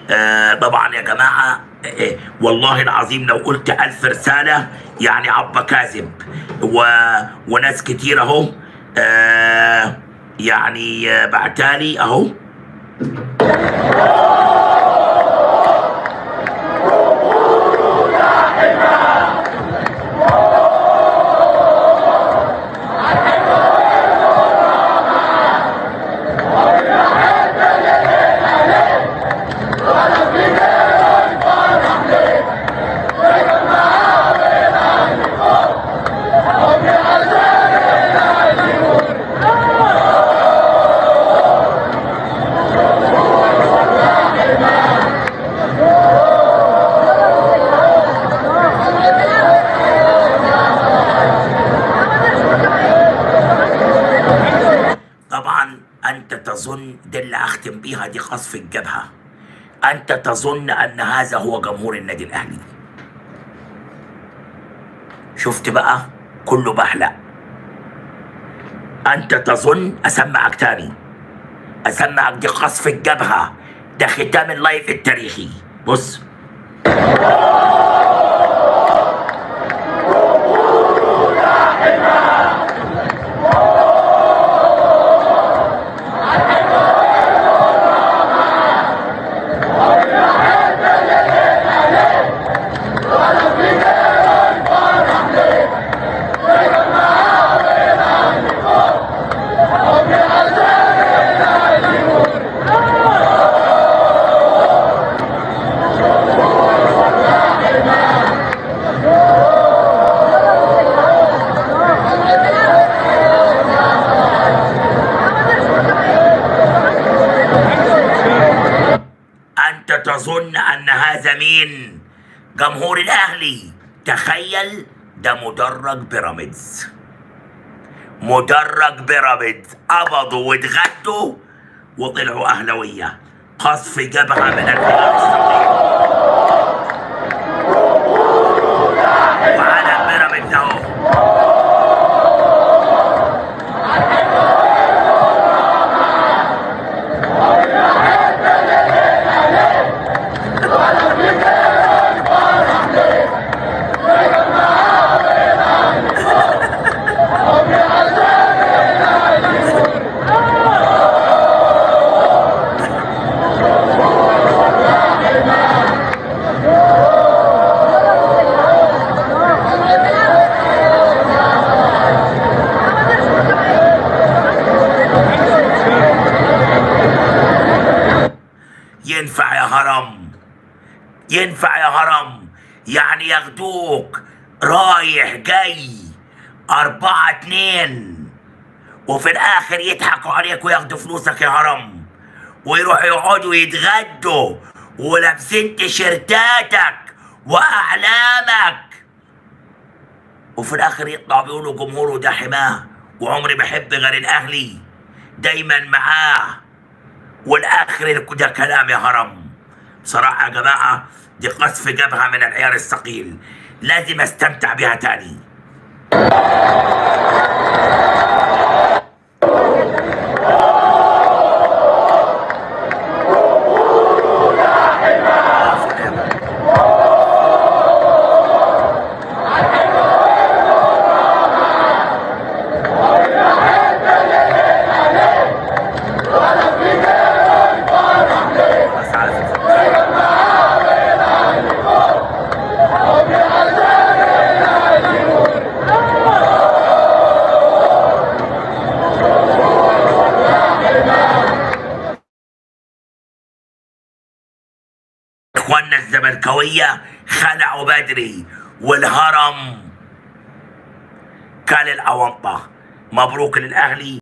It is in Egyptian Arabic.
آه طبعا يا جماعة آه والله العظيم لو قلت ألف رسالة يعني عبا كاذب و... وناس كتير أهو آه يعني آه بعتالي أهو طبعا أنت تظن دي اللي أختم بيها دي قصف الجبهة أنت تظن أن هذا هو جمهور النادي الأهلي شفت بقى كله بحلق أنت تظن أسمعك تاني أسمعك دي قصف الجبهة ده ختام اللايف التاريخي بص أنت تظن أن هذا مين؟ جمهور الأهلي تخيل ده مدرج بيراميدز مدرج بيراميدز قبضوا واتغدوا وطلعوا أهلوية قصف جبهة من الهلال الصغير وعلى بيراميدز أهو ينفع يا هرم ينفع يا هرم يعني ياخدوك رايح جاي أربعة اتنين وفي الآخر يضحكوا عليك وياخدوا فلوسك يا هرم ويروحوا يقعدوا يتغدوا ولابسين تيشيرتاتك وأعلامك وفي الآخر يطلعوا بيقولوا جمهوره ده حماه وعمري بحب غير الأهلي دايما معاه والاخر ده كلام يا هرم بصراحه يا جماعه دي قصف جبهه من العيار الثقيل لازم استمتع بيها تاني بس على فكرة. اخواننا الزملكاويه خلعوا بدري والهرم كان الاونطه مبروك للاهلي